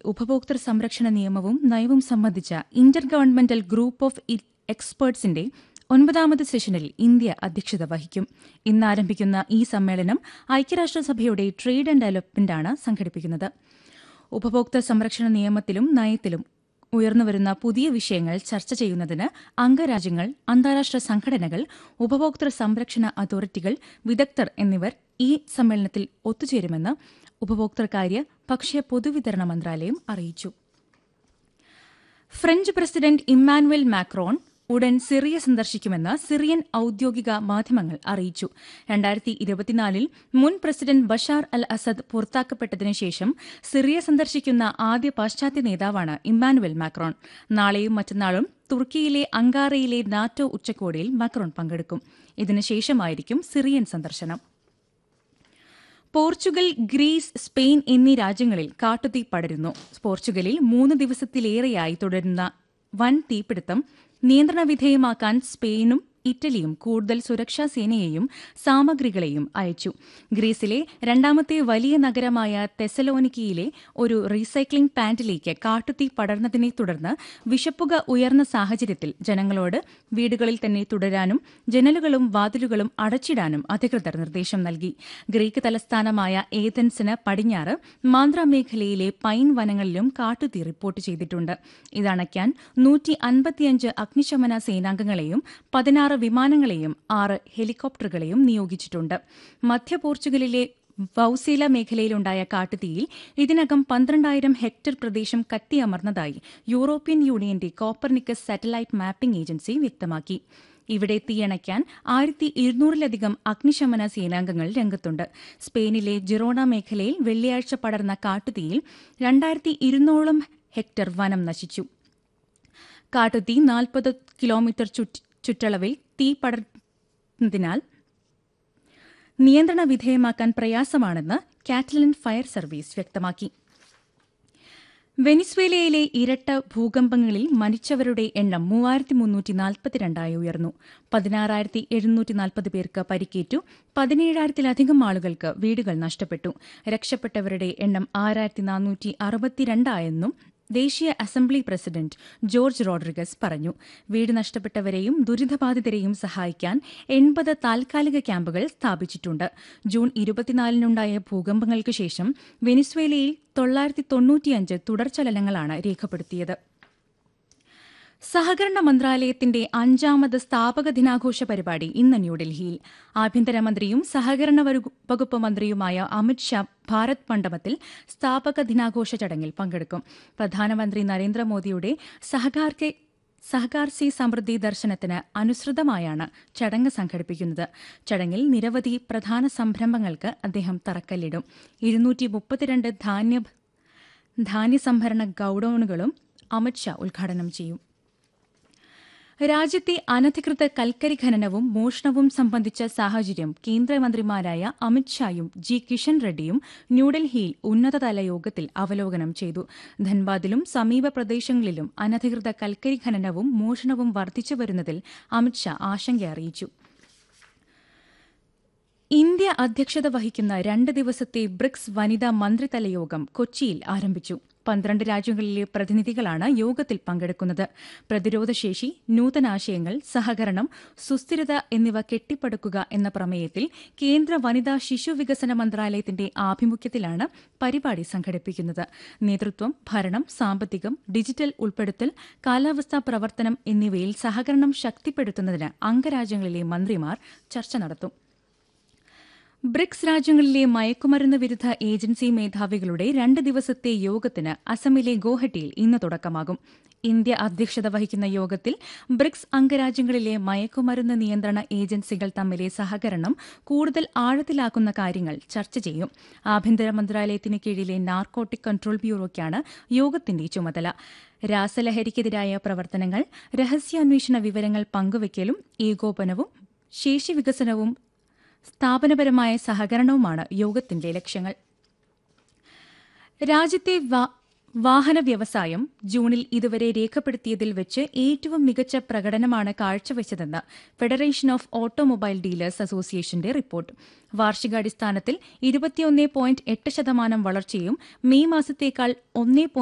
ഉപഭോക്തൃ സംരക്ഷണ നിയമവും നയവും സംബന്ധിച്ച ഇന്റർ ഗവൺമെന്റൽ ഗ്രൂപ്പ് ഓഫ് ഇ- എക്സ്പേർട്സിന്റെ ഒൻപതാമത് സെഷനിൽ ഇന്ത്യ അധ്യക്ഷത വഹിക്കും ഇന്ന് ആരംഭിക്കുന്ന ഈ സമ്മേളനം ഐക്യരാഷ്ട്രസഭയുടെ ട്രേഡ് ആൻഡ് ഡെവലപ്മെന്റാണ് സംഘടിപ്പിക്കുന്നത് ഉപഭോക്തൃ സംരക്ഷണ നിയമത്തിലും നയത്തിലും ഉയർന്നുവരുന്ന പുതിയ വിഷയങ്ങൾ ചർച്ച ചെയ്യുന്നതിന് അംഗരാജ്യങ്ങൾ അന്താരാഷ്ട്ര സംഘടനകൾ ഉപഭോക്തൃ സംരക്ഷണ അതോറിറ്റികൾ വിദഗ്ധർ എന്നിവർ ഈ സമ്മേളനത്തിൽ ഒത്തുചേരുമെന്ന് ഉപഭോക്തൃകാര്യ ഭക്ഷ്യ പൊതുവിതരണ മന്ത്രാലയം അറിയിച്ചു ഫ്രഞ്ച് പ്രസിഡന്റ് ഇമ്മാനുവൽ മാക്രോൺ ഉടൻ സിറിയ സന്ദർശിക്കുമെന്ന് സിറിയൻ ഔദ്യോഗിക മാധ്യമങ്ങൾ അറിയിച്ചു രണ്ടായിരത്തി ഇരുപത്തിനാലിൽ മുൻ പ്രസിഡന്റ് ബഷാർ അൽ അസദ് പുറത്താക്കപ്പെട്ടതിനു ശേഷം സിറിയ സന്ദർശിക്കുന്ന ആദ്യ പാശ്ചാത്യ നേതാവാണ് ഇമ്മാനുവൽ മാക്രോൺ നാളെയും മറ്റന്നാളും തുർക്കിയിലെ അങ്കാറയിലെ നാറ്റോ ഉച്ചകോടിയിൽ മാക്രോൺ പങ്കെടുക്കും ഇതിനുശേഷമായിരിക്കും സിറിയൻ സന്ദർശനം പോർച്ചുഗൽ ഗ്രീസ് സ്പെയിൻ എന്നീ രാജ്യങ്ങളിൽ കാട്ടുതീ പടരുന്നു പോർച്ചുഗലിൽ മൂന്ന് ദിവസത്തിലേറെയായി തുടരുന്ന വൻ തീപിടുത്തം നിയന്ത്രണ വിധേയമാക്കാൻ സ്പെയിനും ഇറ്റലിയും കൂടുതൽ സുരക്ഷാ സേനയെയും സാമഗ്രികളെയും അയച്ചു ഗ്രീസിലെ രണ്ടാമത്തെ വലിയ നഗരമായ തെസലോനിക്കിയിലെ ഒരു റീസൈക്ലിംഗ് പ്ലാന്റിലേക്ക് കാട്ടുതീ പടർന്നതിനെ തുടർന്ന് വിഷപ്പുക ഉയർന്ന സാഹചര്യത്തിൽ ജനങ്ങളോട് വീടുകളിൽ തന്നെ തുടരാനും ജനലുകളും വാതിലുകളും അടച്ചിടാനും അധികൃതർ നിർദ്ദേശം നൽകി ഗ്രീക്ക് തലസ്ഥാനമായ ഏതൻസിന് പടിഞ്ഞാറ് മാന്ദ്ര മേഖലയിലെ പൈൻ വനങ്ങളിലും കാട്ടുതീ റിപ്പോർട്ട് ചെയ്തിട്ടുണ്ട് ഇതണയ്ക്കാൻ നൂറ്റി അൻപത്തിയഞ്ച് അഗ്നിശമന സേനാംഗങ്ങളെയും പതിനാറ് വിമാനങ്ങളെയും ആറ് ഹെലികോപ്റ്ററുകളെയും നിയോഗിച്ചിട്ടുണ്ട് മധ്യ പോർച്ചുഗലിലെ വൌസീല മേഖലയിലുണ്ടായ കാട്ടുതീയിൽ ഇതിനകം പന്ത്രണ്ടായിരം ഹെക്ടർ പ്രദേശം കത്തിയമർന്നതായി യൂറോപ്യൻ യൂണിയന്റെ കോപ്പർനിക്കസ് സാറ്റലൈറ്റ് മാപ്പിംഗ് ഏജൻസി വ്യക്തമാക്കി ഇവിടെ തീയണയ്ക്കാൻ ആയിരത്തി ഇരുന്നൂറിലധികം അഗ്നിശമന സേനാംഗങ്ങൾ രംഗത്തുണ്ട് സ്പെയിനിലെ ജിറോണ മേഖലയിൽ വെള്ളിയാഴ്ച പടർന്ന കാട്ടുതീയിൽ രണ്ടായിരത്തി ഇരുന്നൂറോളം ഹെക്ടർ വനം നശിച്ചു കാട്ടുതീ നാൽപ്പത് കിലോമീറ്റർ ചുറ്റ് ചുറ്റളവിൽ തീ പടർന്നതിനാൽ നിയന്ത്രണ വിധേയമാക്കാൻ പ്രയാസമാണെന്ന് കാറ്റലൻ ഫയർ സർവീസ് വ്യക്തമാക്കി വെനിസ്വേലയിലെ ഇരട്ട ഭൂകമ്പങ്ങളിൽ മരിച്ചവരുടെ എണ്ണം മൂവായിരത്തി മുന്നൂറ്റി നാൽപ്പത്തിരണ്ടായി ഉയർന്നു പതിനാറായിരത്തി എഴുന്നൂറ്റി നാൽപ്പത് പേർക്ക് പരിക്കേറ്റു പതിനേഴായിരത്തിലധികം ആളുകൾക്ക് വീടുകൾ നഷ്ടപ്പെട്ടു രക്ഷപ്പെട്ടവരുടെ എണ്ണം ആറായിരത്തി നാനൂറ്റി അറുപത്തിരണ്ടായെന്നും ദേശീയ അസംബ്ലി പ്രസിഡന്റ് ജോർജ് റോഡ്രിഗസ് പറഞ്ഞു വീട് നഷ്ടപ്പെട്ടവരെയും ദുരിതബാധിതരെയും സഹായിക്കാൻ എൺപത് താൽക്കാലിക ക്യാമ്പുകൾ സ്ഥാപിച്ചിട്ടുണ്ട് ജൂൺ ഇരുപത്തിനാലിനുണ്ടായ ഭൂകമ്പങ്ങൾക്ക് ശേഷം വെനിസ്വേലയിൽ തൊള്ളായിരത്തി തൊണ്ണൂറ്റിയഞ്ച് തുടർചലനങ്ങളാണ് രേഖപ്പെടുത്തിയത് സഹകരണ മന്ത്രാലയത്തിന്റെ അഞ്ചാമത് സ്ഥാപക ദിനാഘോഷ പരിപാടി ഇന്ന് ന്യൂഡൽഹിയിൽ ആഭ്യന്തരമന്ത്രിയും സഹകരണ വരു- വകുപ്പ് മന്ത്രിയുമായ അമിത് ഷാ ഭാരത് മണ്ഡപത്തിൽ സ്ഥാപക ദിനാഘോഷ ചടങ്ങിൽ പങ്കെടുക്കും പ്രധാനമന്ത്രി നരേന്ദ്രമോദിയുടെ സഹകാർ കെ സഹകാർ സി സമൃദ്ധി ദർശനത്തിന് അനുസൃതമായാണ് ചടങ്ങ് സംഘടിപ്പിക്കുന്നത് ചടങ്ങിൽ നിരവധി പ്രധാന സംരംഭങ്ങൾക്ക് അദ്ദേഹം തറക്കല്ലിടും ഇരുന്നൂറ്റി മുപ്പത്തിരണ്ട് ധാന്യ ധാന്യസംഭരണ ഗൌഡൌണുകളും അമിത്ഷാ ഉദ്ഘാടനം ചെയ്യും രാജ്യത്തെ അനധികൃത കൽക്കരി ഖനനവും മോഷണവും സംബന്ധിച്ച സാഹചര്യം കേന്ദ്രമന്ത്രിമാരായ അമിത്ഷായും ജി കിഷൻ റെഡ്ഡിയും ന്യൂഡൽഹിയിൽ ഉന്നതതല യോഗത്തിൽ അവലോകനം ചെയ്തു ധൻബാദിലും സമീപ പ്രദേശങ്ങളിലും അനധികൃത കൽക്കരി ഖനനവും മോഷണവും വർദ്ധിച്ചു വരുന്നതിൽ അമിത്ഷാ ആശങ്ക അറിയിച്ചു ഇന്ത്യ അധ്യക്ഷത വഹിക്കുന്ന രണ്ട് ദിവസത്തെ ബ്രിക്സ് വനിതാ മന്ത്രിതല യോഗം കൊച്ചിയിൽ ആരംഭിച്ചു പന്ത്രണ്ട് രാജ്യങ്ങളിലെ പ്രതിനിധികളാണ് യോഗത്തിൽ പങ്കെടുക്കുന്നത് പ്രതിരോധശേഷി നൂതനാശയങ്ങൾ സഹകരണം സുസ്ഥിരത എന്നിവ കെട്ടിപ്പടുക്കുക എന്ന പ്രമേയത്തിൽ കേന്ദ്ര വനിതാ ശിശു വികസന മന്ത്രാലയത്തിന്റെ ആഭിമുഖ്യത്തിലാണ് പരിപാടി സംഘടിപ്പിക്കുന്നത് നേതൃത്വം ഭരണം സാമ്പത്തികം ഡിജിറ്റൽ ഉൾപ്പെടുത്തൽ കാലാവസ്ഥാ പ്രവർത്തനം എന്നിവയിൽ സഹകരണം ശക്തിപ്പെടുത്തുന്നതിന് അംഗരാജ്യങ്ങളിലെ മന്ത്രിമാർ ചർച്ച നടത്തും ബ്രിക്സ് രാജ്യങ്ങളിലെ മയക്കുമരുന്ന് വിരുദ്ധ ഏജൻസി മേധാവികളുടെ രണ്ട് ദിവസത്തെ യോഗത്തിന് അസമിലെ ഗോഹട്ടിയിൽ ഇന്ന് തുടക്കമാകും ഇന്ത്യ അധ്യക്ഷത വഹിക്കുന്ന യോഗത്തിൽ ബ്രിക്സ് അംഗരാജ്യങ്ങളിലെ മയക്കുമരുന്ന് നിയന്ത്രണ ഏജൻസികൾ തമ്മിലെ സഹകരണം കൂടുതൽ ആഴത്തിലാക്കുന്ന കാര്യങ്ങൾ ചർച്ച ചെയ്യും ആഭ്യന്തര മന്ത്രാലയത്തിന് കീഴിലെ നാർക്കോട്ടിക് കൺട്രോൾ ബ്യൂറോയ്ക്കാണ് യോഗത്തിന്റെ ചുമതല രാസലഹരിക്കെതിരായ പ്രവർത്തനങ്ങൾ രഹസ്യാന്വേഷണ വിവരങ്ങൾ പങ്കുവയ്ക്കലും ഏകോപനവും ശേഷി വികസനവും സ്ഥാപനപരമായ സഹകരണവുമാണ് യോഗത്തിന്റെ ലക്ഷ്യങ്ങൾ രാജ്യത്തെ വാ- വാഹന വ്യവസായം ജൂണിൽ ഇതുവരെ രേഖപ്പെടുത്തിയതിൽ വെച്ച് ഏറ്റവും മികച്ച പ്രകടനമാണ് കാഴ്ചവെച്ചതെന്ന് ഫെഡറേഷൻ ഓഫ് ഓട്ടോമൊബൈൽ ഡീലേഴ്സ് അസോസിയേഷന്റെ റിപ്പോർട്ട് വാർഷികാടിസ്ഥാനത്തിൽ ഇരുപത്തിയൊന്ന് പോയിന്റ് എട്ട് ശതമാനം വളർച്ചയും മെയ് മാസത്തേക്കാൾ ഒന്നേ